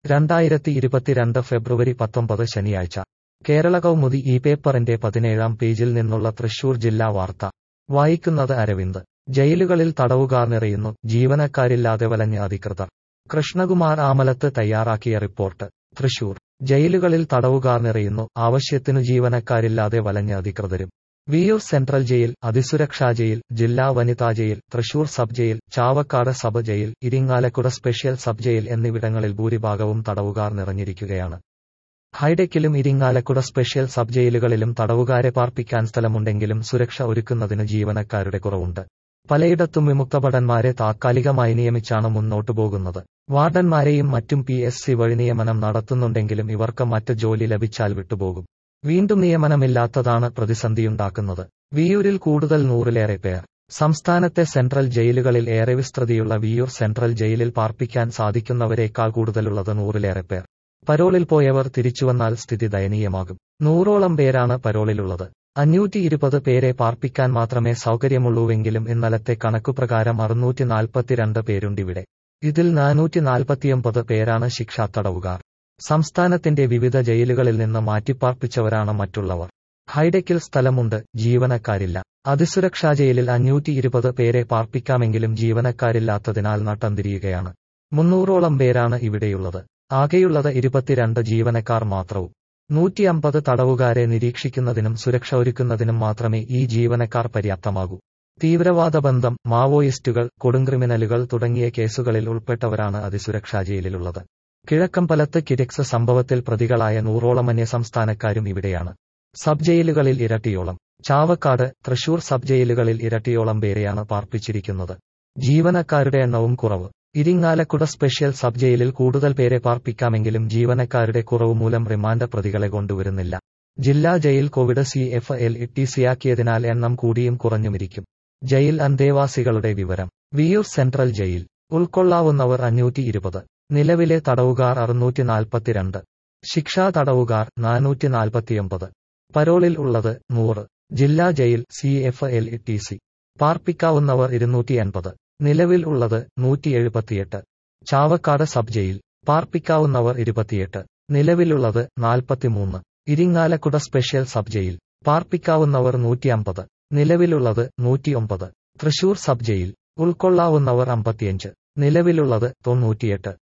രണ്ടായിരത്തി ഇരുപത്തിരണ്ട് ഫെബ്രുവരി പത്തൊമ്പത് ശനിയാഴ്ച കേരള കൗമുദി ഈ പേപ്പറിന്റെ പതിനേഴാം പേജിൽ നിന്നുള്ള തൃശൂർ ജില്ലാ വാർത്ത വായിക്കുന്നത് അരവിന്ദ് ജയിലുകളിൽ തടവുകാർ നിറയുന്നു ജീവനക്കാരില്ലാതെ വലഞ്ഞ അധികൃതർ കൃഷ്ണകുമാർ ആമലത്ത് തയ്യാറാക്കിയ റിപ്പോർട്ട് തൃശൂർ ജയിലുകളിൽ തടവുകാർ നിറയുന്നു ആവശ്യത്തിനു ജീവനക്കാരില്ലാതെ വലഞ്ഞ അധികൃതരും വിയൂർ സെൻട്രൽ ജയിൽ അതിസുരക്ഷാ ജയിൽ ജില്ലാ വനിതാ jail Thrissur sub jail Chavakkad sub jail Irinjalakuda special sub jail എന്നിവിടങ്ങളിൽ ഭൂരിഭാഗവും തടവുകാർ നിറഞ്ഞിരിക്കുകയാണ് ഹൈഡെക്കിലും ഇരിങ്ങാലക്കുട സ്പെഷ്യൽ സബ് ജയിലുകളിലും തടവുകാരെ പാർപ്പിക്കാൻ സ്ഥലമുണ്ടെങ്കിലും സുരക്ഷ ഒരുക്കുന്നതിന് ജീവനക്കാരുടെ കുറവുണ്ട് പലയിടത്തും വിമുക്തഭടന്മാരെ താത്കാലികമായി നിയമിച്ചാണ് മുന്നോട്ടു പോകുന്നത് വാർഡന്മാരെയും മറ്റും പി എസ് സി വഴി നിയമനം നടത്തുന്നുണ്ടെങ്കിലും ഇവർക്ക് മറ്റ് ജോലി ലഭിച്ചാൽ വിട്ടുപോകും വീണ്ടും നിയമനമില്ലാത്തതാണ് പ്രതിസന്ധിയുണ്ടാക്കുന്നത് വിയൂരിൽ കൂടുതൽ നൂറിലേറെ പേർ സംസ്ഥാനത്തെ സെൻട്രൽ ജയിലുകളിൽ ഏറെ വിസ്തൃതിയുള്ള വിയൂർ സെൻട്രൽ ജയിലിൽ പാർപ്പിക്കാൻ സാധിക്കുന്നവരേക്കാൾ കൂടുതലുള്ളത് നൂറിലേറെ പേർ പരോളിൽ പോയവർ തിരിച്ചുവന്നാൽ സ്ഥിതി ദയനീയമാകും നൂറോളം പേരാണ് പരോളിലുള്ളത് അഞ്ഞൂറ്റി ഇരുപത് പേരെ പാർപ്പിക്കാൻ മാത്രമേ സൗകര്യമുള്ളൂവെങ്കിലും ഇന്നലത്തെ കണക്കുപ്രകാരം അറുന്നൂറ്റി നാൽപ്പത്തിരണ്ട് പേരുണ്ടിവിടെ ഇതിൽ നാനൂറ്റി നാൽപ്പത്തിയൊമ്പത് പേരാണ് ശിക്ഷാ തടവുകാർ സംസ്ഥാനത്തിന്റെ വിവിധ ജയിലുകളിൽ നിന്ന് മാറ്റിപ്പാർപ്പിച്ചവരാണ് മറ്റുള്ളവർ ഹൈഡെക്കിൽ സ്ഥലമുണ്ട് ജീവനക്കാരില്ല അതിസുരക്ഷാ ജയിലിൽ അഞ്ഞൂറ്റി ഇരുപത് പേരെ പാർപ്പിക്കാമെങ്കിലും ജീവനക്കാരില്ലാത്തതിനാൽ നട്ടംതിരിയുകയാണ് മുന്നൂറോളം പേരാണ് ഇവിടെയുള്ളത് ആകെയുള്ളത് ഇരുപത്തിരണ്ട് ജീവനക്കാർ മാത്രവും നൂറ്റി അമ്പത് തടവുകാരെ നിരീക്ഷിക്കുന്നതിനും സുരക്ഷ ഒരുക്കുന്നതിനും മാത്രമേ ഈ ജീവനക്കാർ പര്യാപ്തമാകൂ തീവ്രവാദ ബന്ധം മാവോയിസ്റ്റുകൾ കൊടുങ്ക്രിമിനലുകൾ തുടങ്ങിയ കേസുകളിൽ ഉൾപ്പെട്ടവരാണ് അതിസുരക്ഷാ ജയിലിലുള്ളത് കിഴക്കമ്പലത്ത് കിരക്സ് സംഭവത്തിൽ പ്രതികളായ നൂറോളം അന്യസംസ്ഥാനക്കാരും ഇവിടെയാണ് സബ് ജയിലുകളിൽ ഇരട്ടിയോളം ചാവക്കാട് തൃശൂർ സബ് ജയിലുകളിൽ ഇരട്ടിയോളം പേരെയാണ് പാർപ്പിച്ചിരിക്കുന്നത് ജീവനക്കാരുടെ എണ്ണവും കുറവ് ഇരിങ്ങാലക്കുട സ്പെഷ്യൽ സബ് ജയിലിൽ കൂടുതൽ പേരെ പാർപ്പിക്കാമെങ്കിലും ജീവനക്കാരുടെ കുറവ് മൂലം റിമാൻഡ് പ്രതികളെ കൊണ്ടുവരുന്നില്ല ജില്ലാ jail covid C F L ഇട്ടിസിയാക്കിയതിനാൽ എണ്ണം കൂടിയും കുറഞ്ഞുമിരിക്കും ജയിൽ അന്തേവാസികളുടെ വിവരം വിയൂർ സെൻട്രൽ ജയിൽ ഉൾക്കൊള്ളാവുന്നവർ അഞ്ഞൂറ്റി ഇരുപത് നിലവിലെ തടവുകാർ അറുന്നൂറ്റി നാൽപ്പത്തിരണ്ട് ശിക്ഷാ തടവുകാർ നാനൂറ്റി നാൽപ്പത്തിയൊമ്പത് പരോളിൽ ഉള്ളത് നൂറ് ജില്ലാ jail C F L T C പാർപ്പിക്കാവുന്നവർ ഇരുന്നൂറ്റി എൺപത് നിലവിൽ ഉള്ളത് നൂറ്റി എഴുപത്തിയെട്ട് ചാവക്കാട് സബ് ജയിൽ പാർപ്പിക്കാവുന്നവർ ഇരുപത്തിയെട്ട് നിലവിലുള്ളത് നാൽപ്പത്തിമൂന്ന് ഇരിങ്ങാലക്കുട സ്പെഷ്യൽ സബ് ജയിൽ പാർപ്പിക്കാവുന്നവർ നൂറ്റി അമ്പത് നിലവിലുള്ളത് നൂറ്റിയൊമ്പത് തൃശൂർ സബ് ജയിൽ ഉൾക്കൊള്ളാവുന്നവർ അമ്പത്തിയഞ്ച് നിലവിലുള്ളത് തൊണ്ണൂറ്റിയെട്ട്